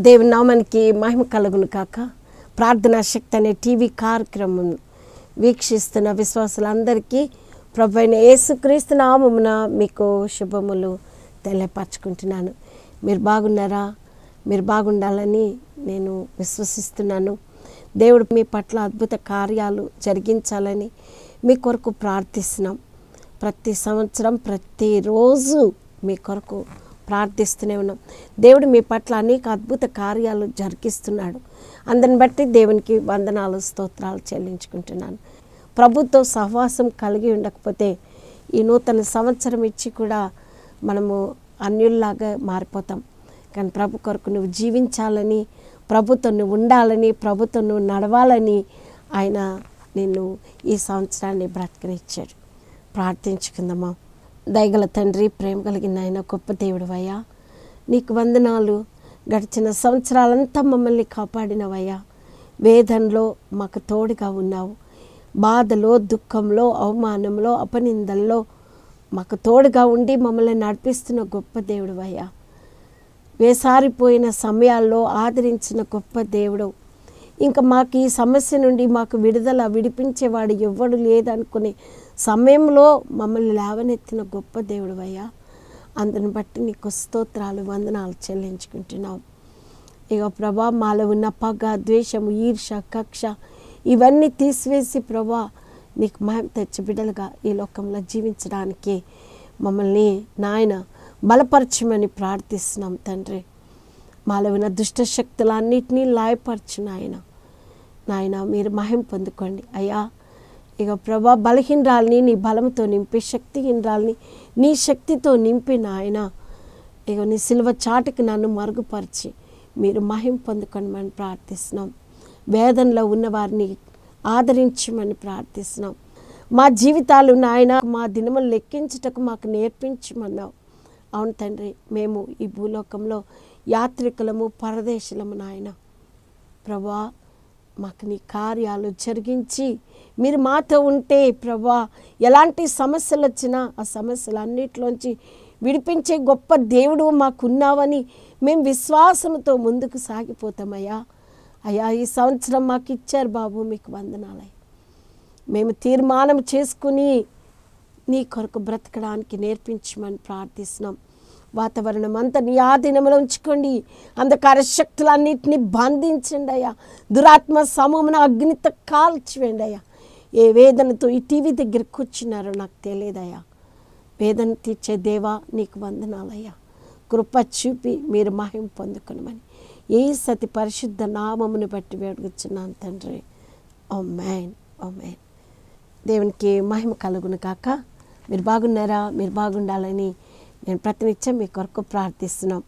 దేవుని నామానికి మహిమ కలుగును కాక ప్రార్థనా శక్తి అనే టీవీ కార్యక్రమం వీక్షిస్తున్న విశ్వాసులందరికీ ప్రభు అయిన యేసుక్రీస్తు నామమున మీకు శుభములు తెలియపరచుకుంటున్నాను మీరు బాగున్నారా మీరు బాగుండాలని నేను విశ్వసిస్తున్నాను దేవుడు మీ పట్ల అద్భుత కార్యాలు జరిగించాలని మీ కొరకు ప్రార్థిస్తున్నాం ప్రతి సంవత్సరం ప్రతిరోజు మీ కొరకు ప్రార్థిస్తూనే ఉన్నాం దేవుడు మీ పట్ల అనేక అద్భుత కార్యాలు జరిగిస్తున్నాడు అందుని బట్టి దేవునికి వందనాలు స్తోత్రాలు చెల్లించుకుంటున్నాను ప్రభుత్వ సహవాసం కలిగి ఉండకపోతే ఈ నూతన సంవత్సరం ఇచ్చి కూడా మనము అన్యుల్లాగా మారిపోతాం కానీ ప్రభు కొరకు నువ్వు జీవించాలని ప్రభుత్వం నువ్వు ఉండాలని ప్రభుత్వం నువ్వు నడవాలని ఆయన నిన్ను ఈ సంవత్సరాన్ని బ్రతకనిచ్చాడు ప్రార్థించుకుందామా దయగల తండ్రి ప్రేమ కలిగిన ఆయన గొప్ప దేవుడు అయ్యా నీకు వందనాలు గడిచిన సంవత్సరాలంతా మమ్మల్ని కాపాడినవయ్యా వేదనలో మాకు తోడుగా ఉన్నావు బాధలో దుఃఖంలో అవమానంలో అపనిందల్లో మాకు తోడుగా ఉండి మమ్మల్ని నడిపిస్తున్న గొప్ప దేవుడు అయ్యా వేసారిపోయిన సమయాల్లో ఆదరించిన గొప్ప దేవుడు ఇంకా మాకు ఈ సమస్య నుండి మాకు విడుదల విడిపించేవాడు ఎవ్వడు లేదనుకునే సమయంలో మమ్మల్ని లేవనెత్తిన గొప్ప దేవుడు అయ్యా అందుని బట్టి నీకు స్తోత్రాలు వందనాలు చెల్లించుకుంటున్నాం ఇక ప్రభా మాలో ఉన్న పగ ద్వేషము ఈర్ష కక్ష ఇవన్నీ తీసివేసి ప్రభా నీకు మహిమ తెచ్చి బిడ్డలుగా ఈ లోకంలో జీవించడానికి మమ్మల్ని నాయన బలపరచమని ప్రార్థిస్తున్నాం తండ్రి మాలో ఉన్న దుష్ట శక్తులన్నిటినీ లాయపరచు నాయన నాయన మీరు మహిమ పొందుకోండి అయ్యా ఇక ప్రభా బలహీనరాల్ని నీ బలంతో నింపి శక్తిహీనరాల్ని నీ శక్తితో నింపి నాయన ఇక నీ సిల్వ చాటుకి నన్ను మరుగుపరిచి మీరు మహిమ పొందుకొని మనం ప్రార్థిస్తున్నాం వేదనలో ఉన్న వారిని ఆదరించమని ప్రార్థిస్తున్నాం మా జీవితాలు నాయన మా దినములు లెక్కించుటకు మాకు నేర్పించమన్నావు అవును తండ్రి మేము ఈ భూలోకంలో యాత్రికులము పరదేశులము నాయన ప్రభా మాకు నీ కార్యాలు జరిగించి మీరు మాతో ఉంటే ప్రభా ఎలాంటి సమస్యలు వచ్చినా ఆ సమస్యలన్నిటిలోంచి విడిపించే గొప్ప దేవుడు మాకున్నావని మేము విశ్వాసంతో ముందుకు సాగిపోతామయ్యా అయ్యా ఈ సంవత్సరం మాకు ఇచ్చారు బాబు మీకు వందనాలయ్య మేము తీర్మానం చేసుకుని నీ కొరకు బ్రతకడానికి నేర్పించమని ప్రార్థిస్తున్నాం వాతావరణం అంతా నీ ఆధీనంలో ఉంచుకోండి అంధకార శక్తులన్నింటినీ బంధించండి అయ్యా దురాత్మ సమూహమున అగ్నితో కాల్చివేయండి అయ్యా ఏ వేదనతో ఈ టీవీ దగ్గర కూర్చున్నారో నాకు తెలియదయ్యా వేదన తీర్చే దేవా నీకు వందనాలయ్యా కృప చూపి మీరు మహిమ పొందుకునమని ఏ సతి పరిశుద్ధ నామమును బట్టి వేడుగుచున్నాను తండ్రి ఓ మ్యాన్ ఓ మ్యాన్ దేవునికి మహిమ కలుగును కాక మీరు బాగున్నారా మీరు బాగుండాలని నేను ప్రతినిత్యం మీ కొరకు ప్రార్థిస్తున్నాం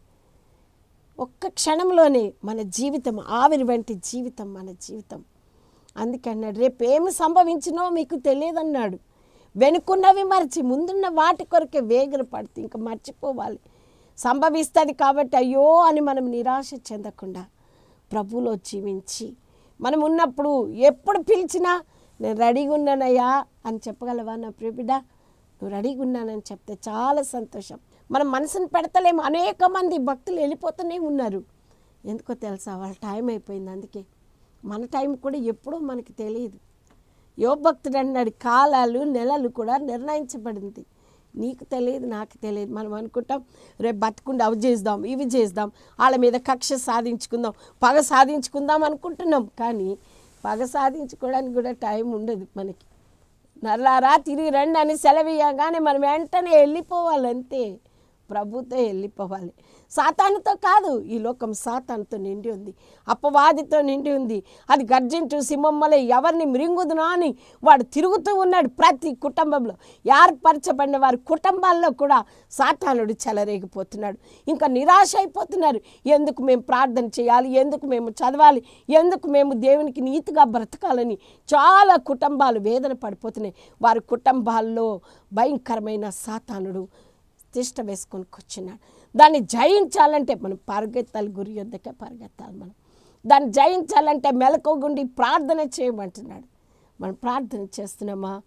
ఒక్క క్షణంలోనే మన జీవితం ఆవిరి వంటి జీవితం మన జీవితం అందుకే అన్నాడు రేపు ఏమి సంభవించినో మీకు తెలియదన్నాడు వెనుకున్నవి మర్చి ముందున్న వాటి కొరకే వేగన పడితే ఇంకా మర్చిపోవాలి సంభవిస్తుంది కాబట్టి అయ్యో అని మనం నిరాశ చెందకుండా ప్రభులో జీవించి మనం ఉన్నప్పుడు ఎప్పుడు పిలిచినా నేను రెడీగా ఉన్నానయ్యా అని చెప్పగలవా నా ప్రియబిడ్డ నువ్వు రెడీగా ఉన్నానని చెప్తే చాలా సంతోషం మనం మనసును పెడతలేము అనేక మంది భక్తులు వెళ్ళిపోతూనే ఉన్నారు ఎందుకో తెలుసా వాళ్ళ టైం అయిపోయింది అందుకే మన టైం కూడా ఎప్పుడో మనకి తెలియదు యో భక్తుడు అన్నాడు కాలాలు నెలలు కూడా నిర్ణయించబడింది నీకు తెలియదు నాకు తెలియదు మనం అనుకుంటాం రేపు బతుకుండా అవి చేద్దాం ఇవి చేద్దాం వాళ్ళ మీద కక్ష సాధించుకుందాం పగ సాధించుకుందాం అనుకుంటున్నాం కానీ పగ సాధించుకోవడానికి కూడా టైం ఉండదు మనకి నల్లారా తిరిగి రండి అని సెలవియ్యగానే మనం వెంటనే వెళ్ళిపోవాలంతే ప్రభుతో వెళ్ళిపోవాలి సాతానుతో కాదు ఈ లోకం సాతానుతో నిండి ఉంది అపవాదితో నిండి ఉంది అది గర్జించు సింహమ్మలే ఎవరిని మృంగుదునా అని వాడు తిరుగుతూ ఉన్నాడు ప్రతి కుటుంబంలో ఏర్పరచబడిన వారి కుటుంబాల్లో కూడా సాతానుడు చెలరేగిపోతున్నాడు ఇంకా నిరాశ అయిపోతున్నారు ఎందుకు మేము ప్రార్థన చేయాలి ఎందుకు మేము చదవాలి ఎందుకు మేము దేవునికి నీతిగా బ్రతకాలని చాలా కుటుంబాలు వేదన పడిపోతున్నాయి వారి కుటుంబాల్లో భయంకరమైన సాతానుడు తిష్ట వేసుకొని కూర్చున్నాడు దాన్ని జయించాలంటే మనం పరిగెత్తాలి గురి యొద్దకే పరిగెత్తాలి మనం దాన్ని జయించాలంటే మెలకుగుండి ప్రార్థన చేయమంటున్నాడు మనం ప్రార్థన చేస్తున్నామా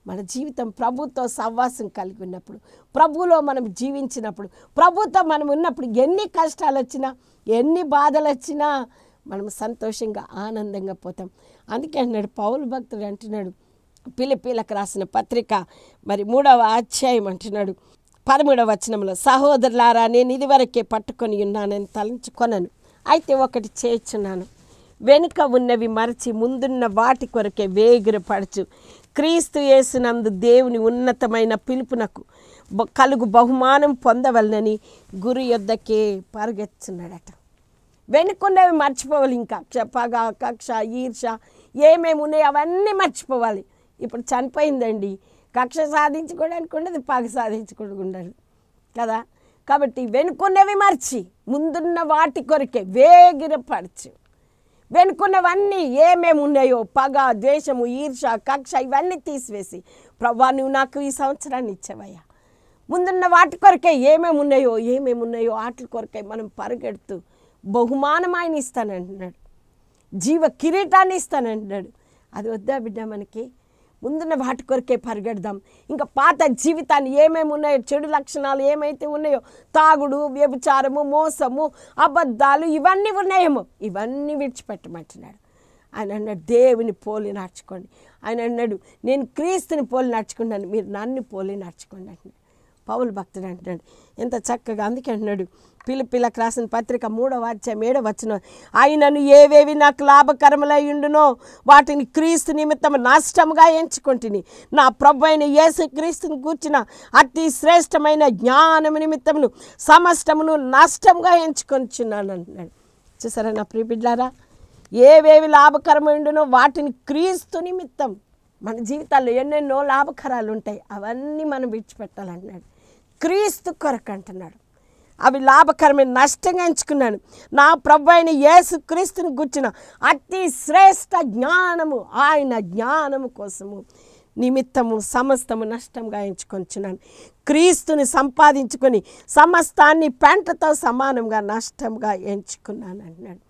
మన జీవితం ప్రభుతో సహవాసం కలిగి ఉన్నప్పుడు ప్రభులో మనం జీవించినప్పుడు ప్రభుతో మనం ఉన్నప్పుడు ఎన్ని కష్టాలు వచ్చినా ఎన్ని బాధలు వచ్చినా మనం సంతోషంగా ఆనందంగా పోతాం అందుకే అన్నాడు పౌలు భక్తుడు అంటున్నాడు పిలిపిలకు రాసిన పత్రిక మరి మూడవ అధ్యాయం అంటున్నాడు పదమూడవ వచనంలో సహోదరులారా నేను ఇదివరకే పట్టుకొని ఉన్నానని తలంచుకొనను అయితే ఒకటి చేర్చున్నాను వెనుక ఉన్నవి మరచి ముందున్న వాటి కొరకే వేగిరపడచు క్రీస్తు యేసునందు దేవుని ఉన్నతమైన పిలుపునకు బ- కలుగు బహుమానం పొందవలనని గురు యొద్దకే పరిగెత్తున్నాడట వెనుకున్నవి మర్చిపోవాలి ఇంకా క్ష- పగ కక్ష ఈర్ష ఏమేమి ఉన్నాయో అవన్నీ మర్చిపోవాలి ఇప్పుడు చనిపోయిందండి కక్ష సాధించుకోవడానికి ఉండదు పగ సాధించుకోవడానికి ఉండదు కదా కాబట్టి వెనుకున్నవి మర్చి ముందున్న వాటి కొరకే వేగిరపరచు వెనుకున్నవన్నీ ఏమేమి ఉన్నాయో పగ ద్వేషము ఈర్ష కక్ష ఇవన్నీ తీసివేసి ప్రభా నువ్వు నాకు ఈ సంవత్సరాన్ని ఇచ్చావయ్యా ముందున్న వాటి కొరకే ఏమేమి ఉన్నాయో ఏమేమి ఉన్నాయో వాటి కొరకే మనం పరిగెడుతూ బహుమానం ఆయన ఇస్తానంటున్నాడు జీవ కిరీటాన్ని ఇస్తానంటున్నాడు అది వద్దా బిడ్డ మనకి ముందున్న వాటి కొరకే పరిగెడదాం ఇంకా పాత జీవితాన్ని ఏమేమి ఉన్నాయో చెడు లక్షణాలు ఏమైతే ఉన్నాయో తాగుడు వ్యభిచారము మోసము అబద్ధాలు ఇవన్నీ ఉన్నాయేమో ఇవన్నీ విడిచిపెట్టమంటున్నాడు ఆయన అన్నాడు దేవుని పోలి నడుచుకోండి ఆయన అన్నాడు నేను క్రీస్తుని పోలి నడుచుకున్నాను మీరు నన్ను పోలి నడుచుకోండి అంటున్నాడు పౌలు భక్తుడు అంటున్నాడు ఎంత చక్కగా అందుకే అంటున్నాడు పిలిపిలకు రాసిన పత్రిక మూడవ అధ్యాయం ఏడవ వచ్చిన ఆయనను ఏవేవి నాకు లాభకరములై ఉండునో వాటిని క్రీస్తు నిమిత్తం నష్టముగా ఎంచుకుంటుని నా ప్రభు అయిన యేసు క్రీస్తుని కూర్చిన అతి శ్రేష్టమైన జ్ఞానము నిమిత్తమును సమస్తమును నష్టంగా ఎంచుకొనిచున్నాను అంటున్నాడు చూసారా నా ప్రియబిడ్లారా ఏవేవి లాభకరమైండునో వాటిని క్రీస్తు నిమిత్తం మన జీవితాల్లో ఎన్నెన్నో లాభకరాలు ఉంటాయి అవన్నీ మనం విడిచిపెట్టాలంటున్నాడు క్రీస్తు కొరకు అంటున్నాడు అవి లాభకరమైన నష్టంగా ఎంచుకున్నాను నా ప్రభు అయిన యేసు క్రీస్తుని గుర్చిన అతి శ్రేష్ట జ్ఞానము ఆయన జ్ఞానము కోసము నిమిత్తము సమస్తము నష్టంగా ఎంచుకొంచున్నాను క్రీస్తుని సంపాదించుకొని సమస్తాన్ని పెంటతో సమానంగా నష్టంగా ఎంచుకున్నాను అంటున్నాడు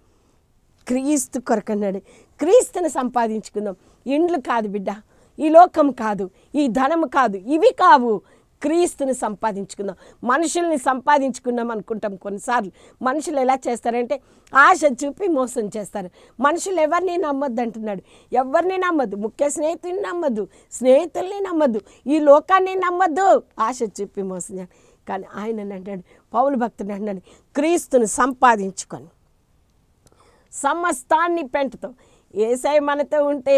క్రీస్తు కొరకు అన్నాడు క్రీస్తుని సంపాదించుకుందాం ఇండ్లు కాదు బిడ్డ ఈ లోకం కాదు ఈ ధనము కాదు ఇవి కావు క్రీస్తుని సంపాదించుకుందాం మనుషుల్ని సంపాదించుకుందాం అనుకుంటాం కొన్నిసార్లు మనుషులు ఎలా చేస్తారంటే ఆశ చూపి మోసం చేస్తారు మనుషులు ఎవరిని నమ్మొద్దు అంటున్నాడు ఎవరిని నమ్మద్దు ముఖ్య స్నేహితుని నమ్మద్దు స్నేహితుల్ని నమ్మద్దు ఈ లోకాన్ని నమ్మద్దు ఆశ చూపి మోసం చేయాలి కానీ ఆయన అంటాడు పౌలు భక్తుని అంటున్నాడు క్రీస్తుని సంపాదించుకొని సమస్తాన్ని పెంటతో ఏసై మనతో ఉంటే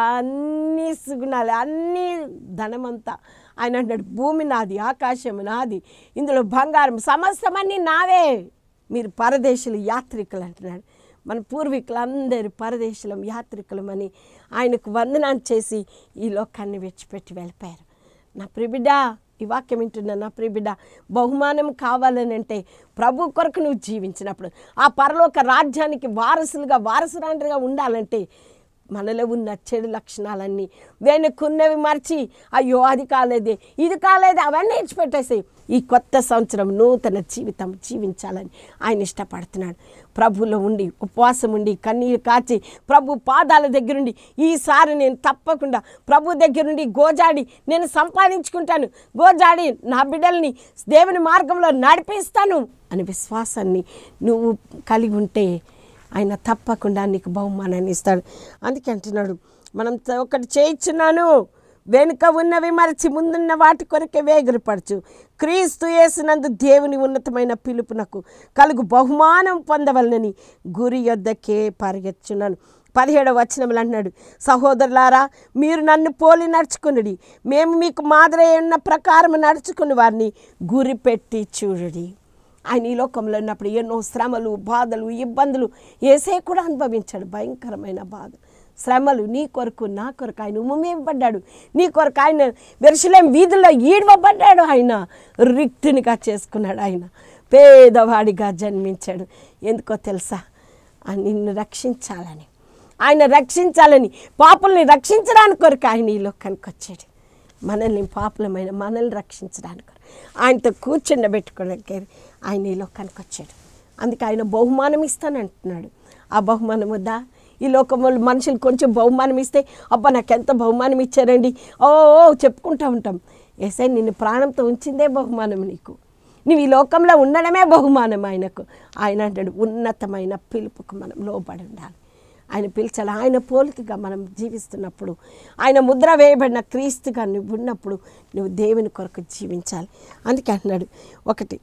అన్ని సుగుణాలు అన్ని ధనమంతా ఆయన అంటాడు భూమి నాది ఆకాశం నాది ఇందులో బంగారం సమస్తమన్నీ నావే మీరు పరదేశులు యాత్రికులు అంటున్నాడు మన పూర్వీకులందరూ పరదేశులం యాత్రికులం అని ఆయనకు వందనాన్ని చేసి ఈ లోకాన్ని విడిచిపెట్టి వెళ్ళిపోయారు నా ప్రిబిడ్డ ఈ వాక్యం వింటున్నా నా ప్రిబిడ్డ బహుమానం కావాలని అంటే ప్రభు కొరకు నువ్వు జీవించినప్పుడు ఆ పరలోక రాజ్యానికి వారసులుగా వారసురాండ్రిగా ఉండాలంటే మనలో ఉన్న చెడు లక్షణాలన్నీ వెనుకున్నవి మర్చి అయ్యో అది కాలేదే ఇది కాలేదే అవన్నీ ఇచ్చిపెట్టేసి ఈ కొత్త సంవత్సరం నూతన జీవితం జీవించాలని ఆయన ఇష్టపడుతున్నాడు ప్రభులో ఉండి ఉపవాసం ఉండి కన్నీరు కాచి ప్రభు పాదాల దగ్గరుండి ఈసారి నేను తప్పకుండా ప్రభు దగ్గరుండి గోజాడి నేను సంపాదించుకుంటాను గోజాడి నా బిడ్డల్ని దేవుని మార్గంలో నడిపిస్తాను అని విశ్వాసాన్ని నువ్వు కలిగి ఉంటే ఆయన తప్పకుండా నీకు బహుమానాన్ని ఇస్తాడు అందుకే అంటున్నాడు మనం త- ఒకటి చేయించున్నాను వెనుక ఉన్నవి మరచి ముందున్న వాటి కొరకే వేగిరపరచు క్రీస్తు యేసునందు దేవుని ఉన్నతమైన పిలుపునకు కలుగు బహుమానం పొందవలనని గురి యొద్దకే పరిగెత్తుచున్నాను పదిహేడవ వచనములు అంటున్నాడు సహోదరులారా మీరు నన్ను పోలి నడుచుకునుడి మేము మీకు మాదిరి ఉన్న ప్రకారం నడుచుకుని వారిని గురిపెట్టి చూడుడి ఆయన ఈ లోకంలో ఉన్నప్పుడు ఎన్నో శ్రమలు బాధలు ఇబ్బందులు ఏసే కూడా అనుభవించాడు భయంకరమైన బాధ శ్రమలు నీ కొరకు నా కొరకు ఆయన ఉమ్మేయబడ్డాడు నీ కొరకు ఆయన వెరుసలేం వీధుల్లో ఈడవబడ్డాడు ఆయన రిక్తునిగా చేసుకున్నాడు ఆయన పేదవాడిగా జన్మించాడు ఎందుకో తెలుసా ఆయన నిన్ను రక్షించాలని ఆయన రక్షించాలని పాపుల్ని రక్షించడానికి కొరకు ఆయన ఈ లోకానికి వచ్చాడు మనల్ని పాపులమైన మనల్ని రక్షించడానికి ఆయనతో కూర్చుండబెట్టుకోవడానికి ఆయన ఈ లోకానికి వచ్చాడు అందుకే ఆయన బహుమానం ఇస్తానంటున్నాడు ఆ బహుమానం వద్దా ఈ లోకంలో మనుషులు కొంచెం బహుమానం ఇస్తే అబ్బా నాకు ఎంత బహుమానం ఇచ్చారండి ఓ ఓ చెప్పుకుంటూ ఉంటాం ఏసై నిన్ను ప్రాణంతో ఉంచిందే బహుమానం నీకు నువ్వు ఈ లోకంలో ఉండడమే బహుమానం ఆయనకు ఆయన అంటాడు ఉన్నతమైన పిలుపుకు మనం లోబడి ఉండాలి ఆయన పిలిచాలి ఆయన పోలికగా మనం జీవిస్తున్నప్పుడు ఆయన ముద్ర వేయబడిన క్రీస్తుగా నువ్వు ఉన్నప్పుడు నువ్వు దేవుని కొరకు జీవించాలి అందుకే అంటున్నాడు ఒకటి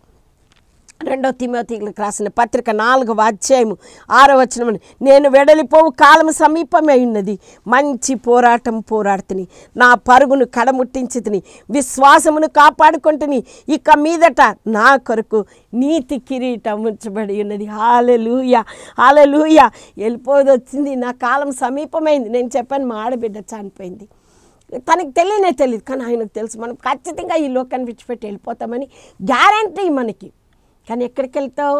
రెండో తిమోతిలకు రాసిన పత్రిక నాలుగవ అధ్యాయము ఆరో వచనము నేను వెడలిపోవు కాలం సమీపమే ఉన్నది మంచి పోరాటం పోరాడుతుని నా పరుగును కడముట్టించుతుని విశ్వాసమును కాపాడుకుంటుని ఇక మీదట నా కొరకు నీతి కిరీటం ఉంచబడి ఉన్నది హాలెలూయ హాలెలూయ వెళ్ళిపోదు వచ్చింది నా కాలం సమీపమైంది నేను చెప్పాను మా ఆడబిడ్డ చనిపోయింది తనకి తెలియనే తెలియదు కానీ ఆయనకు తెలుసు మనం ఖచ్చితంగా ఈ లోకాన్ని విడిచిపెట్టి వెళ్ళిపోతామని గ్యారంటీ మనకి కానీ ఎక్కడికి వెళ్తావు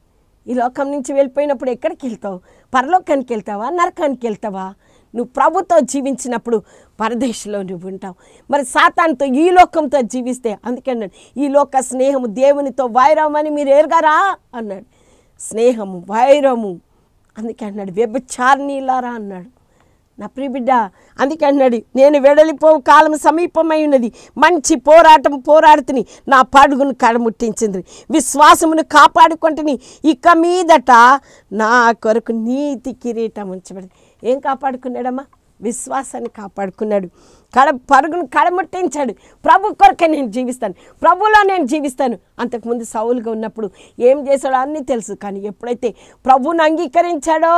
ఈ లోకం నుంచి వెళ్ళిపోయినప్పుడు ఎక్కడికి వెళ్తావు పరలోకానికి వెళ్తావా నరకానికి వెళ్తావా నువ్వు ప్రభుతో జీవించినప్పుడు పరదేశంలో నువ్వు ఉంటావు మరి సాతాన్తో ఈ లోకంతో జీవిస్తే అందుకే అన్నాడు ఈ లోక స్నేహము దేవునితో వైరం అని మీరు ఎరగారా అన్నాడు స్నేహము వైరము అందుకే అన్నాడు వ్యభిచారిణీలారా అన్నాడు నా ప్రియబిడ్డ అందుకే అన్నాడు నేను వెడలిపోవు కాలం సమీపమై ఉన్నది మంచి పోరాటం పోరాడుతుని నా పడుగును కడముట్టించింది విశ్వాసమును కాపాడుకుంటుని ఇక మీదట నా కొరకు నీతి కిరీటం ఉంచబడింది ఏం కాపాడుకున్నాడమ్మా విశ్వాసాన్ని కాపాడుకున్నాడు కడ పరుగును కడముట్టించాడు ప్రభు కొరకే నేను జీవిస్తాను ప్రభులో నేను జీవిస్తాను అంతకుముందు సౌలుగా ఉన్నప్పుడు ఏం చేశాడో అన్నీ తెలుసు కానీ ఎప్పుడైతే ప్రభువుని అంగీకరించాడో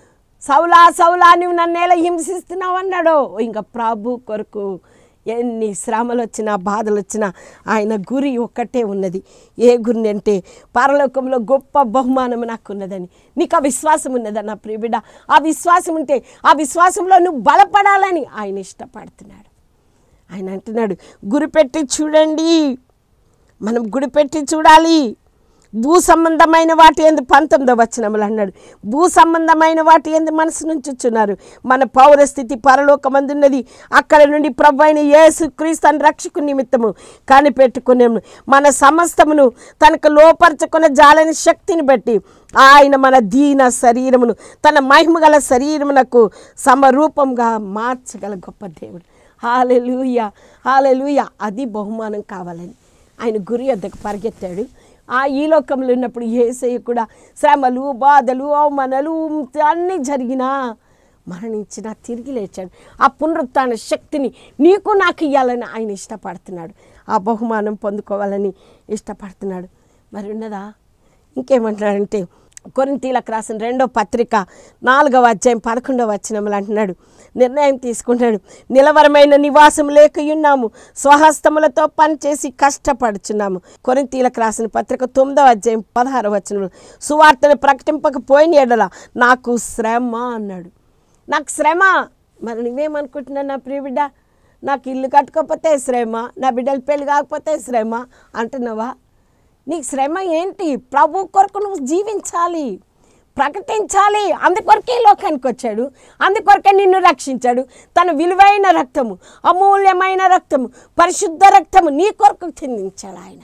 సౌలా సౌలా నువ్వు నన్ను ఎలా హింసిస్తున్నావు అన్నాడో ఇంకా ప్రభు కొరకు ఎన్ని శ్రమలు వచ్చినా బాధలు వచ్చినా ఆయన గురి ఒక్కటే ఉన్నది ఏ గురి అంటే పరలోకంలో గొప్ప బహుమానం నాకు ఉన్నదని నీకు ఆ విశ్వాసం ఉన్నదా నా ప్రియబిడ్డ ఆ విశ్వాసం ఉంటే ఆ విశ్వాసంలో నువ్వు బలపడాలని ఆయన ఇష్టపడుతున్నాడు ఆయన అంటున్నాడు గురిపెట్టి చూడండి మనం గుడిపెట్టి చూడాలి భూ సంబంధమైన వాటి ఎందు పంతొమ్మిదో వచనములు అన్నాడు భూ సంబంధమైన వాటి ఎందు మనసు నుంచుచున్నారు మన పౌరస్థితి పరలోకమందున్నది అక్కడ నుండి ప్రభు అయిన యేసు క్రీస్తు రక్షకు నిమిత్తము కనిపెట్టుకునేము మన సమస్తమును తనకు లోపరచుకున్న జాలని శక్తిని బట్టి ఆయన మన దీన శరీరమును తన మహిమ గల శరీరమునకు సమరూపంగా మార్చగల గొప్ప దేవుడు హాలెలూయ హాలెలూయ అది బహుమానం కావాలని ఆయన గురి వద్దకు పరిగెత్తాడు ఆ ఈ లోకంలో ఉన్నప్పుడు ఏసయ్య కూడా శ్రమలు బాధలు అవమానాలు అన్నీ జరిగినా మరణించిన తిరిగి లేచాడు ఆ పునరుత్న శక్తిని నీకు నాకు ఇవ్వాలని ఆయన ఇష్టపడుతున్నాడు ఆ బహుమానం పొందుకోవాలని ఇష్టపడుతున్నాడు మరి ఉన్నదా ఇంకేమంటున్నాడంటే కొరింతీలకు రాసిన రెండో పత్రిక నాలుగవ అధ్యాయం పదకొండవ వచనములు అంటున్నాడు నిర్ణయం తీసుకుంటాడు నిలవరమైన నివాసం లేకయున్నాము స్వహస్తములతో పనిచేసి కష్టపడుచున్నాము కొరింతీలకు రాసిన పత్రిక తొమ్మిదవ అధ్యాయం పదహారవ వచనములు సువార్తను ప్రకటింపకపోయిన ఎడల నాకు శ్రమ అన్నాడు నాకు శ్రమ మరి నువ్వేమనుకుంటున్నావు నా ప్రియ బిడ్డ నాకు ఇల్లు కట్టుకోకపోతే శ్రమ నా బిడ్డలు పెళ్ళి కాకపోతే శ్రమ అంటున్నావా నీకు శ్రమ ఏంటి ప్రభు కొరకు నువ్వు జీవించాలి ప్రకటించాలి అందుకొరకే ఈ లోకానికి వచ్చాడు అందుకొరకే నిన్ను రక్షించాడు తన విలువైన రక్తము అమూల్యమైన రక్తము పరిశుద్ధ రక్తము నీ కొరకు చెందించాడు ఆయన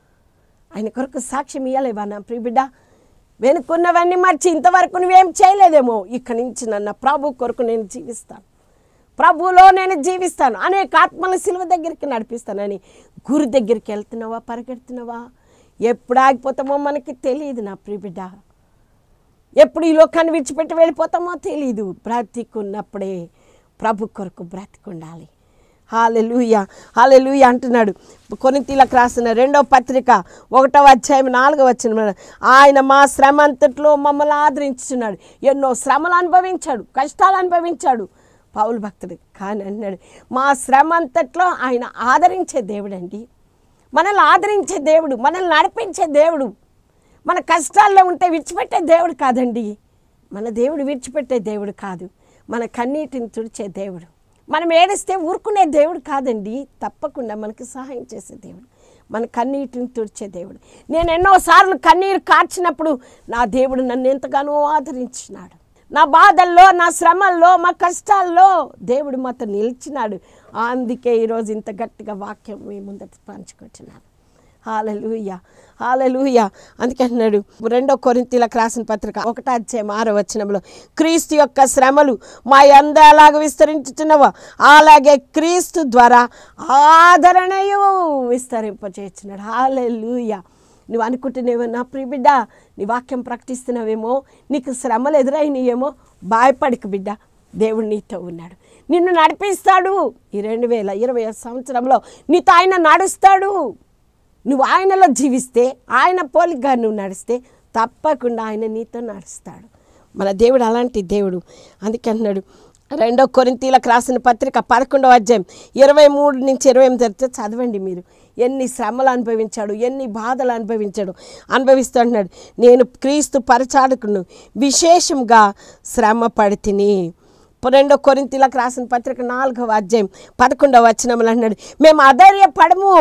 ఆయన కొరకు సాక్ష్యం ఇవ్వలేవా నా ప్రియబిడ్డ వెనుకున్నవన్నీ మర్చి ఇంతవరకు నువ్వేం చేయలేదేమో ఇక్కడి నుంచి నన్న ప్రభు కొరకు నేను జీవిస్తాను ప్రభులో నేను జీవిస్తాను అనేక ఆత్మల సిలువ దగ్గరికి నడిపిస్తానని గురు దగ్గరికి వెళ్తున్నావా పరిగెడుతున్నావా ఎప్పుడు ఆగిపోతామో మనకి తెలియదు నా ప్రియబిడ్డ ఎప్పుడు ఈ లోకాన్ని విడిచిపెట్టి వెళ్ళిపోతామో తెలియదు బ్రతికున్నప్పుడే ప్రభు కొరకు బ్రతికుండాలి హాలెలూయ హాలెలూయ అంటున్నాడు కొనితీలకు రాసిన రెండవ పత్రిక ఒకటవ అధ్యాయం నాలుగవ వచ్చిన ఆయన మా శ్రమ అంతట్లో మమ్మల్ని ఆదరించున్నాడు ఎన్నో శ్రమలు అనుభవించాడు కష్టాలు అనుభవించాడు పౌలు భక్తుడు కానీ అన్నాడు మా శ్రమ అంతట్లో ఆయన ఆదరించే దేవుడండి మనల్ని ఆదరించే దేవుడు మనల్ని నడిపించే దేవుడు మన కష్టాల్లో ఉంటే విడిచిపెట్టే దేవుడు కాదండి మన దేవుడు విడిచిపెట్టే దేవుడు కాదు మన కన్నీటిని తుడిచే దేవుడు మనం ఏడిస్తే ఊరుకునే దేవుడు కాదండి తప్పకుండా మనకి సహాయం చేసే దేవుడు మన కన్నీటిని తుడిచే దేవుడు నేను ఎన్నోసార్లు కన్నీరు కార్చినప్పుడు నా దేవుడు నన్ను ఎంతగానో ఆదరించినాడు నా బాధల్లో నా శ్రమల్లో మా కష్టాల్లో దేవుడు మాతో నిలిచినాడు అందుకే ఈరోజు ఇంత గట్టిగా వాక్యం మీ ముందట పంచుకుంటున్నాను హాలలుయ హాలలుయ అందుకే అన్నాడు రెండో కొరింతీలకు రాసిన పత్రిక ఒకటో అధ్యాయం ఆరో వచనంలో క్రీస్తు యొక్క శ్రమలు మా అంద ఎలాగ విస్తరించుచున్నవో అలాగే క్రీస్తు ద్వారా ఆదరణయు విస్తరింపచేస్తున్నాడు హాలలుయ నువ్వు అనుకుంటున్నావేమో నా ప్రియ బిడ్డ నీ వాక్యం ప్రకటిస్తున్నావేమో నీకు శ్రమలు ఎదురైనయేమో భయపడకు బిడ్డ దేవుడు నీతో ఉన్నాడు నిన్ను నడిపిస్తాడు ఈ రెండు వేల ఇరవై సంవత్సరంలో నీతో ఆయన నడుస్తాడు నువ్వు ఆయనలో జీవిస్తే ఆయన పోలిగా నువ్వు నడిస్తే తప్పకుండా ఆయన నీతో నడుస్తాడు మన దేవుడు అలాంటి దేవుడు అందుకే అన్నాడు రెండో కొరింతీలకు రాసిన పత్రిక పదకొండవ అధ్యాయం ఇరవై మూడు నుంచి ఇరవై ఎనిమిది వరకు చదవండి మీరు ఎన్ని శ్రమలు అనుభవించాడు ఎన్ని బాధలు అనుభవించాడు అనుభవిస్తూ అంటున్నాడు నేను క్రీస్తు పరిచారకును విశేషంగా శ్రమ పడితిని రెండో కొరింతీలకు రాసిన పత్రిక నాలుగవ అధ్యాయం పదకొండవ వచనములు అన్నాడు మేము అధైర్యపడము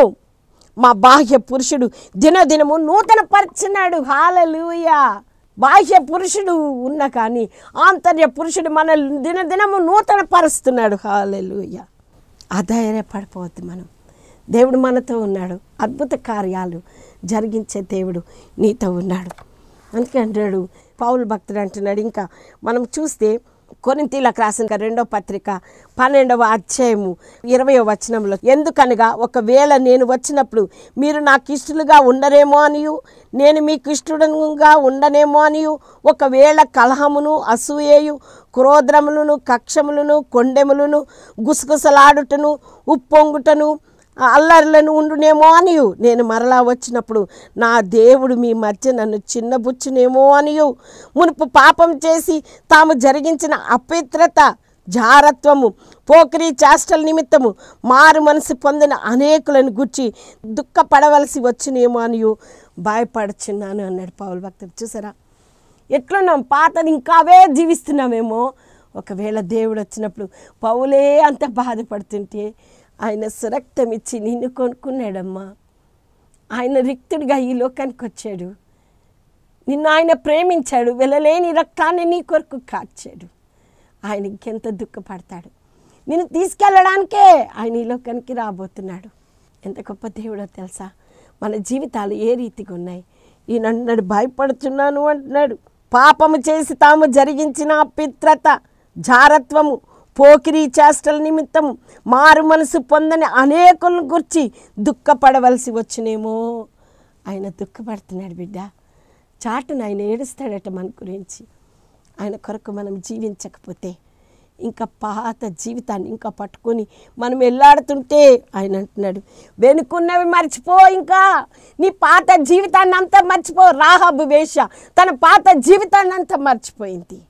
మా బాహ్య పురుషుడు దినదినము నూతన పరచున్నాడు హాలలుయా బాహ్య పురుషుడు ఉన్న కానీ ఆంతర్య పురుషుడు మన దినదినము నూతన పరుస్తున్నాడు హాలలుయ అధైర్యపడిపోవద్దు మనం దేవుడు మనతో ఉన్నాడు అద్భుత కార్యాలు జరిగించే దేవుడు నీతో ఉన్నాడు అందుకే అంటాడు పౌలు భక్తుడు అంటున్నాడు ఇంకా మనం చూస్తే కొరింతీలకు రాసిన రెండో పత్రిక పన్నెండవ అధ్యాయము ఇరవయో వచనంలో ఎందుకనగా ఒకవేళ నేను వచ్చినప్పుడు మీరు నాకు ఇష్టలుగా ఉండరేమో అనియు నేను మీకు ఇష్టడుగా ఉండనేమో అనియు ఒకవేళ కలహమును అసూయయు క్రోధములను కక్షములను కొండెములను గుసగుసలాడుటను ఉప్పొంగుటను అల్లర్లను ఉండునేమో అనియు నేను మరలా వచ్చినప్పుడు నా దేవుడు మీ మధ్య నన్ను చిన్నబుచ్చునేమో అనియు మునుపు పాపం చేసి తాము జరిగించిన అపవిత్రత జారత్వము పోకిరి చేష్టల నిమిత్తము మారు మనసు పొందిన అనేకులను గుర్చి దుఃఖపడవలసి వచ్చినేమో అనియు భయపడుచున్నాను అన్నాడు పౌలు భక్తుడు చూసారా ఎట్లున్నాం పాతది ఇంకా అవే జీవిస్తున్నామేమో ఒకవేళ దేవుడు వచ్చినప్పుడు పౌలే అంత బాధపడుతుంటే ఆయన సురక్తం ఇచ్చి నిన్ను కొనుక్కున్నాడమ్మా ఆయన రిక్తుడిగా ఈ లోకానికి వచ్చాడు నిన్ను ఆయన ప్రేమించాడు వెళ్ళలేని రక్తాన్ని నీ కొరకు కాచాడు ఆయన ఇంకెంత దుఃఖపడతాడు నిన్ను తీసుకెళ్ళడానికే ఆయన ఈ లోకానికి రాబోతున్నాడు ఎంత గొప్ప దేవుడో తెలుసా మన జీవితాలు ఏ రీతిగా ఉన్నాయి ఈయన అంటున్నాడు భయపడుతున్నాను అంటున్నాడు పాపము చేసి తాము జరిగించిన పిత్రత జారత్వము పోకిరీ చేష్టల నిమిత్తము మారు మనసు పొందని అనేకులను గుర్చి దుఃఖపడవలసి వచ్చినేమో ఆయన దుఃఖపడుతున్నాడు బిడ్డ చాటున ఆయన ఏడుస్తాడట మన గురించి ఆయన కొరకు మనం జీవించకపోతే ఇంకా పాత జీవితాన్ని ఇంకా పట్టుకొని మనం వెళ్ళాడుతుంటే ఆయన అంటున్నాడు వెనుకున్నవి మర్చిపో ఇంకా నీ పాత జీవితాన్ని అంతా మర్చిపో రాహబు వేష తన పాత జీవితాన్ని అంతా మర్చిపోయింది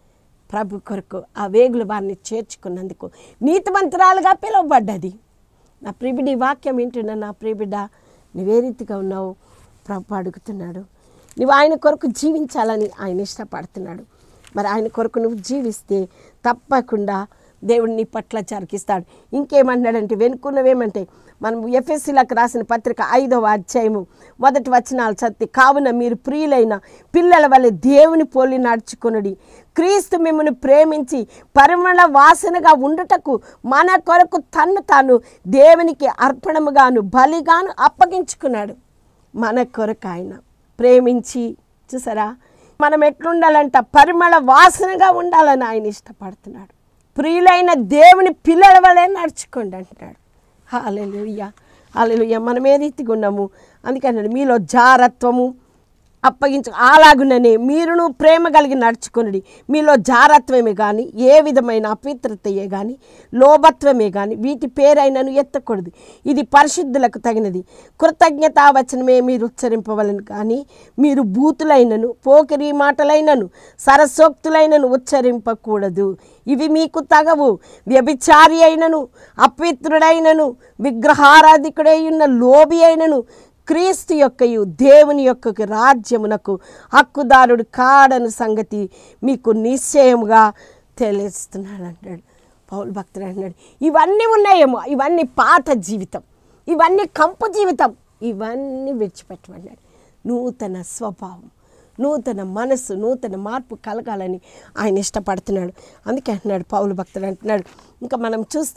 ప్రభు కొరకు ఆ వేగులు వారిని చేర్చుకున్నందుకు నీతిమంతురాలుగా పిలువబడ్డది నా ప్రిబిడి వాక్యం వింటున్న నా ప్రిబిడ్డ నువ్వే రీతిగా ఉన్నావు ప్రభు అడుగుతున్నాడు నువ్వు ఆయన కొరకు జీవించాలని ఆయన ఇష్టపడుతున్నాడు మరి ఆయన కొరకు నువ్వు జీవిస్తే తప్పకుండా దేవుడు నీ పట్ల జరిగిస్తాడు ఇంకేమంటున్నాడంటే వెనుకున్నవేమంటే మనం ఎఫ్ఎస్సీలకు రాసిన పత్రిక ఐదవ అధ్యాయము మొదటి వచనాలు చదివి కావున మీరు ప్రియులైన పిల్లల వల్ల దేవుని పోలి నడుచుకొనుడి క్రీస్తు మిమ్మల్ని ప్రేమించి పరిమళ వాసనగా ఉండుటకు మన కొరకు తన్ను తాను దేవునికి అర్పణముగాను బలిగాను అప్పగించుకున్నాడు మన కొరకు ఆయన ప్రేమించి చూసారా మనం ఎట్లుండాలంట పరిమళ వాసనగా ఉండాలని ఆయన ఇష్టపడుతున్నాడు ప్రియులైన దేవుని పిల్లల వలె నడుచుకోండి అంటున్నాడు హాలెలుయ్య హాలెలుయ్య మనం ఏ రీతిగా ఉన్నాము అందుకన్నాడు మీలో జారత్వము అప్పగించు అలాగుననే మీరును ప్రేమ కలిగి నడుచుకొనుడి మీలో జారత్వమే కానీ ఏ విధమైన అపవిత్రతయే కానీ లోభత్వమే కానీ వీటి పేరైనను ఎత్తకూడదు ఇది పరిశుద్ధులకు తగినది కృతజ్ఞతావచనమే మీరు ఉచ్చరింపవలను కానీ మీరు బూతులైనను పోకిరి మాటలైనను సరసోక్తులైనను ఉచ్చరింపకూడదు ఇవి మీకు తగవు వ్యభిచారి అయినను అపవిత్రుడైనను విగ్రహారాధికుడై ఉన్న లోబి అయినను క్రీస్తు యొక్కయు దేవుని యొక్క రాజ్యమునకు హక్కుదారుడు కాడని సంగతి మీకు నిశ్చయముగా తెలియస్తున్నాడు అంటాడు పౌలు భక్తుడు అంటున్నాడు ఇవన్నీ ఉన్నాయేమో ఇవన్నీ పాత జీవితం ఇవన్నీ కంపు జీవితం ఇవన్నీ విడిచిపెట్టమన్నాడు నూతన స్వభావం నూతన మనసు నూతన మార్పు కలగాలని ఆయన ఇష్టపడుతున్నాడు అందుకే అంటున్నాడు పౌలు భక్తుడు అంటున్నాడు ఇంకా మనం చూస్తే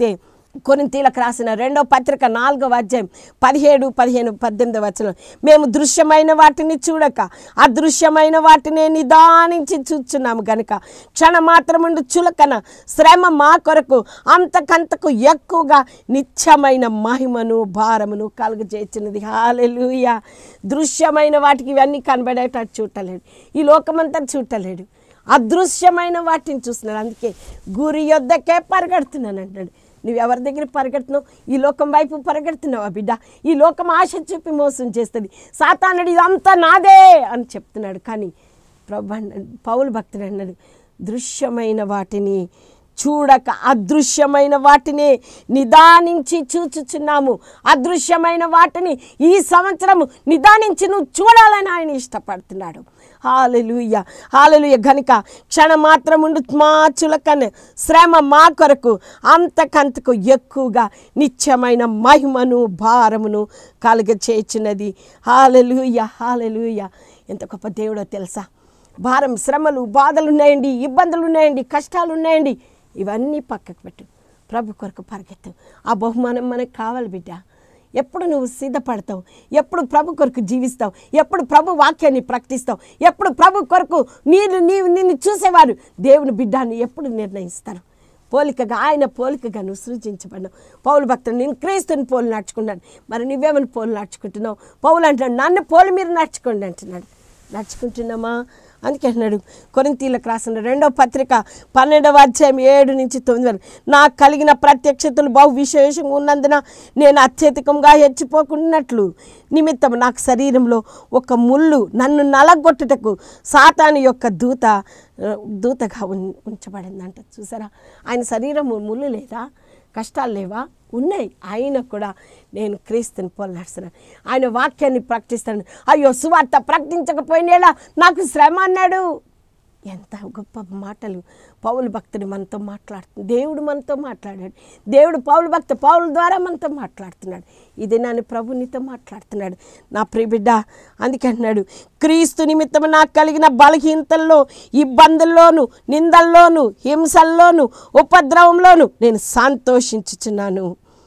కొరింతీలకు రాసిన రెండో పత్రిక నాలుగవ అధ్యాయం పదిహేడు పదిహేను పద్దెనిమిది వచనం మేము దృశ్యమైన వాటిని చూడక అదృశ్యమైన వాటిని నిదానించి చూచున్నాము గనుక క్షణమాత్రముండు చులకన శ్రమ మా కొరకు అంతకంతకు ఎక్కువగా నిత్యమైన మహిమను భారమును కలుగజేసినది హాలెలూయ దృశ్యమైన వాటికి ఇవన్నీ కనబడేటట్టు చూడలేడు ఈ లోకమంతా చూడలేడు అదృశ్యమైన వాటిని చూస్తున్నాడు అందుకే గురి యొద్దకే పరిగెడుతున్నాను అంటాడు నువ్వు ఎవరి దగ్గర పరిగెడుతున్నావు ఈ లోకం వైపు పరిగెడుతున్నావా బిడ్డ ఈ లోకం ఆశ చూపి మోసం చేస్తుంది సాతానుడు ఇదంతా నాదే అని చెప్తున్నాడు కానీ ప్రభు అన్నాడు, పౌలు భక్తుడు అన్నాడు దృశ్యమైన వాటిని చూడక అదృశ్యమైన వాటిని నిదానించి చూచుచున్నాము అదృశ్యమైన వాటిని ఈ సంవత్సరము నిదానించి నువ్వు చూడాలని ఆయన ఇష్టపడుతున్నాడు హాలెలుయ హాలెలుయ గనుక క్షణమాత్రముండు మా చులకన శ్రమ మా కొరకు అంతకంతకు ఎక్కువగా నిత్యమైన మహిమను భారమును కలుగ చేయుచున్నది హాలెలుయ హాలెలుయ ఎంత గొప్ప దేవుడో తెలుసా భారం శ్రమలు బాధలు ఉన్నాయండి ఇబ్బందులు ఉన్నాయండి కష్టాలు ఉన్నాయండి ఇవన్నీ పక్కకు పెట్టు ప్రభు కొరకు పరిగెత్తు ఆ బహుమానం మనకు కావాలి బిడ్డ ఎప్పుడు నువ్వు సిద్ధపడతావు ఎప్పుడు ప్రభు కొరకు జీవిస్తావు ఎప్పుడు ప్రభు వాక్యాన్ని ప్రకటిస్తావు ఎప్పుడు ప్రభు కొరకు నీరు నీవు నిన్ను చూసేవారు దేవుని బిడ్డాన్ని ఎప్పుడు నిర్ణయిస్తారు పోలికగా ఆయన పోలికగా నువ్వు సృజించబడినావు పౌలు భక్తుడు నేను క్రీస్తుని పోలు నడుచుకున్నాను మరి నువ్వేమని పోలు నడుచుకుంటున్నావు పౌలు అంటున్నాడు నన్ను పోలు మీరు నడుచుకోండి అంటున్నాడు నడుచుకుంటున్నామా అందుకే అంటున్నాడు కొరింతీలకు రాసిన రెండవ పత్రిక పన్నెండవ అధ్యాయం ఏడు నుంచి తొమ్మిది వరకు నాకు కలిగిన ప్రత్యక్షతలు బహు విశేషంగా ఉన్నందున నేను అత్యధికంగా హెచ్చిపోకున్నట్లు నిమిత్తం నాకు శరీరంలో ఒక ముళ్ళు నన్ను నలగొట్టుటకు సాతాను యొక్క దూత ఆ, దూతగా ఉన్ ఉంచబడిందంట చూసారా ఆయన శరీరం ముళ్ళు లేదా కష్టాలు లేవా ఉన్నాయి ఆయన కూడా నేను క్రీస్తుని పోలాడుతున్నాను ఆయన వాక్యాన్ని ప్రకటిస్తాను అయ్యో సువార్త ప్రకటించకపోయినేలా నాకు శ్రమ అన్నాడు ఎంత గొప్ప మాటలు పౌలు భక్తుడు మనతో మాట్లాడుతుంది దేవుడు మనతో మాట్లాడాడు దేవుడు పౌలు భక్త పౌలు ద్వారా మనతో మాట్లాడుతున్నాడు ఇది నన్ను ప్రభు నీతో మాట్లాడుతున్నాడు నా ప్రియబిడ్డ అందుకే అంటున్నాడు క్రీస్తు నిమిత్తం నాకు కలిగిన బలహీనతల్లో ఇబ్బందుల్లోను నిందల్లోను హింసల్లోను ఉపద్రవంలోను నేను సంతోషించుచున్నాను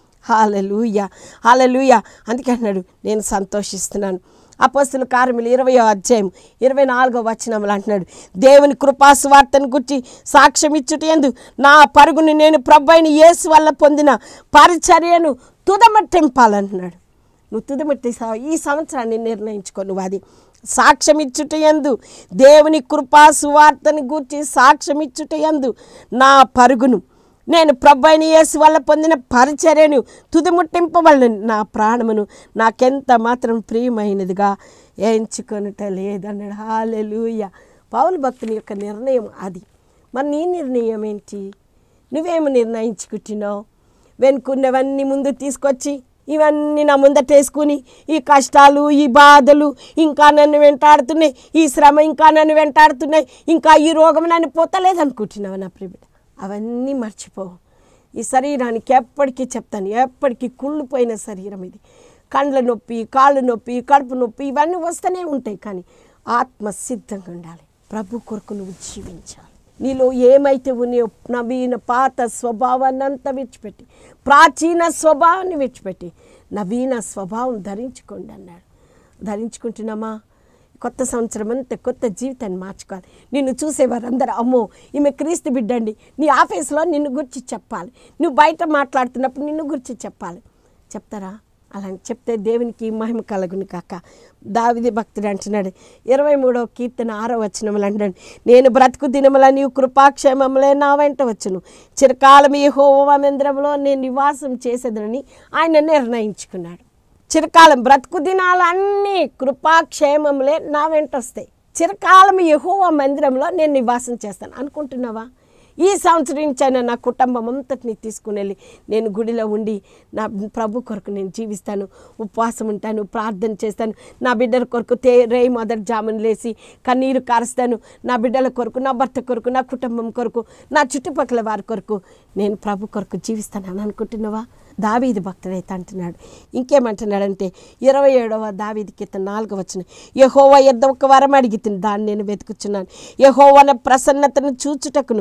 హాలలుయ హాలలుయ అందుకే అంటున్నాడు నేను సంతోషిస్తున్నాను అపస్తుల కార్మిలు ఇరవయో అధ్యాయం ఇరవై నాలుగో వచనములు అంటున్నాడు దేవుని కృపాసువార్తను గుర్చి సాక్ష్యం ఇచ్చుట ఎందు నా పరుగుని నేను ప్రభైన యేసు వల్ల పొందిన పరిచర్యను తుదమట్టింపాలంటున్నాడు నువ్వు తుదమట్టిస్తావు ఈ సంవత్సరాన్ని నిర్ణయించుకో నువ్వు అది సాక్ష్యం ఇచ్చుట ఎందు దేవుని కృపా సువార్తని గూర్చి సాక్ష్యం ఇచ్చుట ఎందు నా పరుగును నేను ప్రభైన యేసు వల్ల పొందిన పరిచర్యను తుదిముట్టింపవలను నా ప్రాణమును నాకెంత మాత్రం ప్రియమైనదిగా ఎంచుకొనుట లేదన్నాడు హాలెలూయ పౌలు భక్తుని యొక్క నిర్ణయం అది మరి నీ నిర్ణయం ఏంటి నువ్వేమి నిర్ణయించుకుంటున్నావు వెనుకున్నవన్నీ ముందు తీసుకొచ్చి ఇవన్నీ నా ముందటేసుకుని ఈ కష్టాలు ఈ బాధలు ఇంకా నన్ను వెంటాడుతున్నాయి ఈ శ్రమ ఇంకా నన్ను వెంటాడుతున్నాయి ఇంకా ఈ రోగం నన్ను పోతలేదనుకుంటున్నావు నా ప్రియబిడ్డ అవన్నీ మర్చిపోవు ఈ శరీరానికి ఎప్పటికీ చెప్తాను ఎప్పటికీ కుళ్ళిపోయిన శరీరం ఇది కండ్ల నొప్పి కాళ్ళు నొప్పి కడుపు నొప్పి ఇవన్నీ వస్తూనే ఉంటాయి కానీ ఆత్మ సిద్ధంగా ఉండాలి ప్రభు కొరకు నువ్వు జీవించాలి నీలో ఏమైతే ఉన్నాయో నవీన పాత స్వభావాన్ని అంతా విడిచిపెట్టి ప్రాచీన స్వభావాన్ని విడిచిపెట్టి నవీన స్వభావం ధరించుకోండి అన్నాడు ధరించుకుంటున్నామా కొత్త సంవత్సరం అంతా కొత్త జీవితాన్ని మార్చుకోవాలి నిన్ను చూసేవారందరూ అమ్మో ఈమె క్రీస్తు బిడ్డండి నీ ఆఫీస్లో నిన్ను గురించి చెప్పాలి నువ్వు బయట మాట్లాడుతున్నప్పుడు నిన్ను గురించి చెప్పాలి చెప్తారా అలా చెప్తే దేవునికి మహిమ కలుగును కాక దావిది భక్తుడు అంటున్నాడు ఇరవై మూడవ కీర్తన ఆరో వచనములు అంటాడు నేను బ్రతుకు దినముల నీవు కృపాక్షేమములే నా వెంట వచ్చును చిరకాలం ఈ హోమందిరంలో నేను నివాసం చేసేదనని ఆయన నిర్ణయించుకున్నాడు చిరకాలం బ్రతుకు దినాలన్నీ కృపాక్షేమములే నా వెంట వస్తాయి చిరకాలం యెహోవా మందిరంలో నేను నివాసం చేస్తాను అనుకుంటున్నావా ఈ సంవత్సరం నుంచి అయినా నా కుటుంబం అంతటిని తీసుకుని వెళ్ళి నేను గుడిలో ఉండి నా ప్రభు కొరకు నేను జీవిస్తాను ఉపవాసం ఉంటాను ప్రార్థన చేస్తాను నా బిడ్డల కొరకు తే రేయి మొదటి జామున లేసి కన్నీరు కారుస్తాను నా బిడ్డల కొరకు నా భర్త కొరకు నా కుటుంబం కొరకు నా చుట్టుపక్కల వారి కొరకు నేను ప్రభు కొరకు జీవిస్తాను అని అనుకుంటున్నావా దావీది భక్తుడైతే అంటున్నాడు ఇంకేమంటున్నాడంటే ఇరవై ఏడవ దావీది కీర్తన నాలుగు వచ్చిన యహోవ ఎద్ద ఒక వరం అడిగితే దాన్ని నేను వెతుకుచున్నాను యహోవన ప్రసన్నతను చూచుటకును ఆయన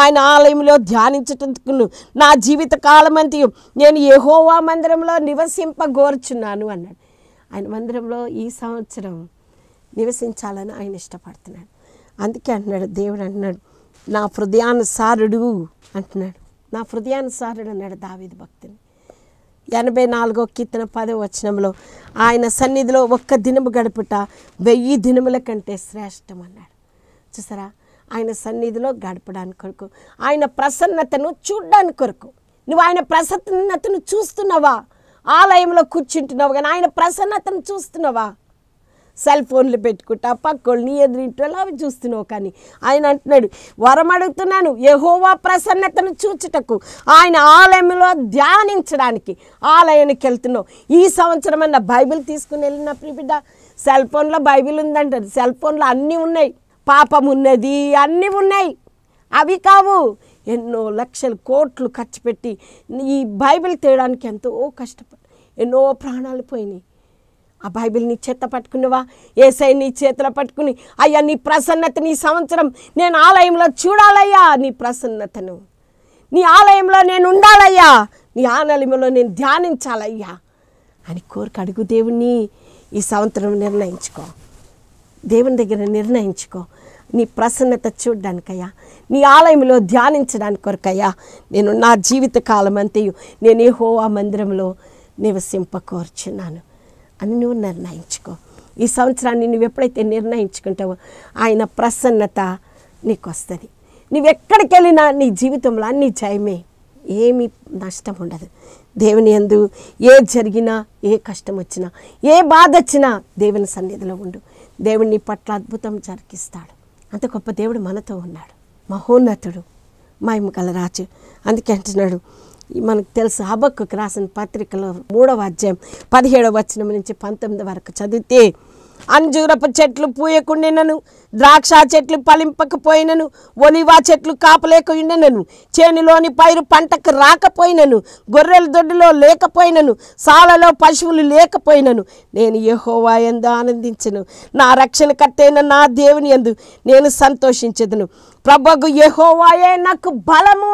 ఆయన ఆలయంలో ధ్యానించుటకును నా జీవిత కాలమంతయు నేను యెహోవా మందిరంలో నివసింపగోర్చున్నాను అన్నాడు ఆయన మందిరంలో ఈ సంవత్సరం నివసించాలని ఆయన ఇష్టపడుతున్నాడు అందుకే అంటున్నాడు దేవుడు అంటున్నాడు నా హృదయానుసారుడు అంటున్నాడు నా హృదయానుసారుడు అన్నాడు దావీదు భక్తుని ఎనభై నాలుగో కీర్తన పదో వచనంలో ఆయన సన్నిధిలో ఒక్క దినము గడుపుట వెయ్యి దినముల కంటే శ్రేష్టం అన్నాడు చూసారా ఆయన సన్నిధిలో గడపడానికి కొరకు ఆయన ప్రసన్నతను చూడ్డానికి కొరకు నువ్వు ఆయన ప్రసన్నతను చూస్తున్నావా ఆలయంలో కూర్చుంటున్నావు కానీ ఆయన ప్రసన్నతను చూస్తున్నావా సెల్ ఫోన్లు పెట్టుకుంటా పక్కోళ్ళు నీ ఎదురింటి అవి చూస్తున్నావు కానీ ఆయన అంటున్నాడు వరం అడుగుతున్నాను యెహోవా ప్రసన్నతను చూచుటకు ఆయన ఆలయంలో ధ్యానించడానికి ఆలయానికి వెళ్తున్నావు ఈ సంవత్సరం అన్న బైబిల్ తీసుకుని వెళ్ళిన బిడ్డ సెల్ ఫోన్లో బైబిల్ ఉందంటారు సెల్ ఫోన్లో అన్నీ ఉన్నాయి పాపం ఉన్నది అన్నీ ఉన్నాయి అవి కావు ఎన్నో లక్షల కోట్లు ఖర్చు పెట్టి ఈ బైబిల్ తేయడానికి ఎంతో కష్టపడి ఎన్నో ప్రాణాలు పోయినాయి ఆ బైబిల్ నీ చేత పట్టుకున్నావా ఏసై నీ చేతిలో పట్టుకుని అయ్యా నీ ప్రసన్నత నీ సంవత్సరం నేను ఆలయంలో చూడాలయ్యా నీ ప్రసన్నతను నీ ఆలయంలో నేను ఉండాలయ్యా నీ ఆలయంలో నేను ధ్యానించాలయ్యా అని కోరిక అడుగు దేవుణ్ణి ఈ సంవత్సరం నిర్ణయించుకో దేవుని దగ్గర నిర్ణయించుకో నీ ప్రసన్నత చూడ్డానికయ్యా నీ ఆలయంలో ధ్యానించడానికి కొరకయ్యా నేను నా జీవిత కాలం అంతయు నేను ఏ హోవా మందిరంలో నివసింపకోర్చున్నాను అని నువ్వు నిర్ణయించుకో ఈ సంవత్సరాన్ని నువ్వు ఎప్పుడైతే నిర్ణయించుకుంటావో ఆయన ప్రసన్నత నీకు వస్తుంది నువ్వు ఎక్కడికి వెళ్ళినా నీ జీవితంలో అన్ని జయమే ఏమీ నష్టం ఉండదు దేవుని యందు ఏ జరిగినా ఏ కష్టం వచ్చినా ఏ బాధ వచ్చినా దేవుని సన్నిధిలో ఉండు దేవుని నీ పట్ల అద్భుతం జరిగిస్తాడు అంత గొప్ప దేవుడు మనతో ఉన్నాడు మహోన్నతుడు మహిమ గల రాజు అందుకే అంటున్నాడు ఈ మనకు తెలుసు హబక్కుకు రాసిన పత్రికలో మూడవ అధ్యాయం పదిహేడవ వచనం నుంచి పంతొమ్మిది వరకు చదివితే అంజూరపు చెట్లు పూయకుండినను ద్రాక్ష చెట్లు పలింపకపోయినను ఒలివా చెట్లు కాపలేకుండినను చేనులోని పైరు పంటకు రాకపోయినను గొర్రెల దొడ్డులో లేకపోయినను సాలలో పశువులు లేకపోయినను నేను యెహోవా ఎందు ఆనందించను నా రక్షణ కట్టైన నా దేవుని ఎందు నేను సంతోషించదును ప్రభగు యెహోవాయే నాకు బలము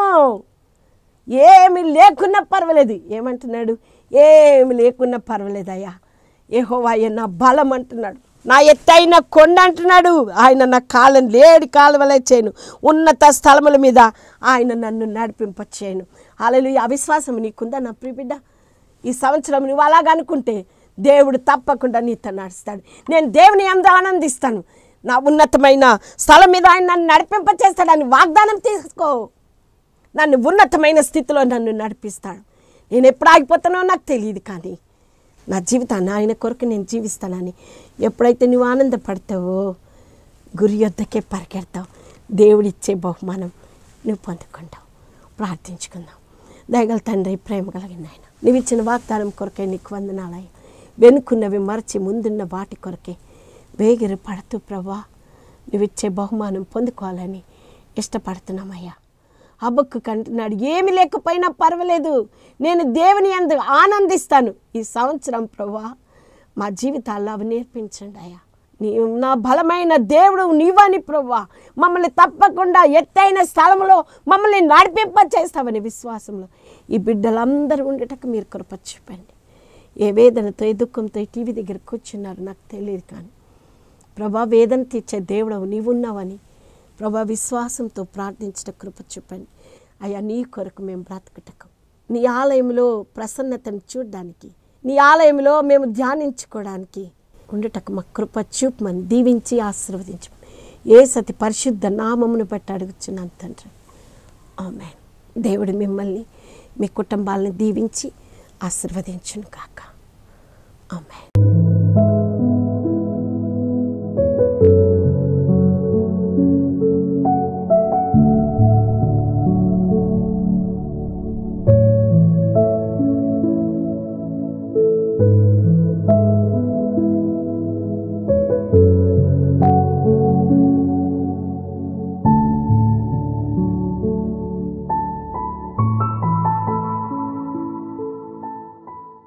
ఏమి లేకున్నా పర్వాలేదు ఏమంటున్నాడు ఏమి లేకున్నా పర్వాలేదు అయ్యా ఏహోవాయ్య నా బలం అంటున్నాడు నా ఎత్తైన కొండ అంటున్నాడు ఆయన నా కాలం లేడి కాలువలే చేయను ఉన్నత స్థలముల మీద ఆయన నన్ను నడిపింపచేయను అలలు అవిశ్వాసం నీకుందా నా ప్రిబిడ్డ ఈ సంవత్సరం నువ్వు అలాగ అనుకుంటే దేవుడు తప్పకుండా నీతో నడుస్తాడు నేను దేవుని అందు ఆనందిస్తాను నా ఉన్నతమైన స్థలం మీద ఆయన నన్ను నడిపింపచేస్తాడని వాగ్దానం తీసుకో నన్ను ఉన్నతమైన స్థితిలో నన్ను నడిపిస్తాడు నేను ఎప్పుడు ఆగిపోతానో నాకు తెలియదు కానీ నా జీవితాన్ని ఆయన కొరకు నేను జీవిస్తానని ఎప్పుడైతే నువ్వు ఆనందపడతావో గురి యొద్దకే పరిగెడతావు దేవుడిచ్చే బహుమానం నువ్వు పొందుకుంటావు ప్రార్థించుకుందాం దయగల తండ్రి ప్రేమ కలిగిన ఆయన నువ్వు ఇచ్చిన వాగ్దానం కొరకే నీకు వందనాలయ్య వెనుకున్నవి మరచి ముందున్న వాటి కొరకే వేగిరి పడుతూ ప్రభా నువ్విచ్చే బహుమానం పొందుకోవాలని ఇష్టపడుతున్నామయ్యా హబ్బక్కు కంటున్నాడు ఏమి లేకపోయినా పర్వాలేదు నేను దేవుని అందు ఆనందిస్తాను ఈ సంవత్సరం ప్రభా మా జీవితాల్లో అవి నేర్పించండి అయ్యా నీ నా బలమైన దేవుడు నీవని ప్రభా మమ్మల్ని తప్పకుండా ఎత్తైన స్థలంలో మమ్మల్ని నడిపింప చేస్తావని విశ్వాసంలో ఈ బిడ్డలందరూ ఉండేటకు మీరు కృప చూపండి ఏ వేదనతో ఏ దుఃఖంతో ఈ టీవీ దగ్గర కూర్చున్నారు నాకు తెలియదు కానీ ప్రభా వేదన తీర్చే దేవుడవు నీవున్నావని ప్రభా విశ్వాసంతో ప్రార్థించట కృప చూపండి అయ్యా నీ కొరకు మేము బ్రతకటకు నీ ఆలయంలో ప్రసన్నతను చూడడానికి నీ ఆలయంలో మేము ధ్యానించుకోవడానికి ఉండటకు మా కృప చూపమని దీవించి ఆశీర్వదించమని ఏ సతి పరిశుద్ధ నామమును బట్టి అడుగుచున్నాను తండ్రి ఆమె దేవుడు మిమ్మల్ని మీ కుటుంబాలను దీవించి ఆశీర్వదించును కాక ఆమె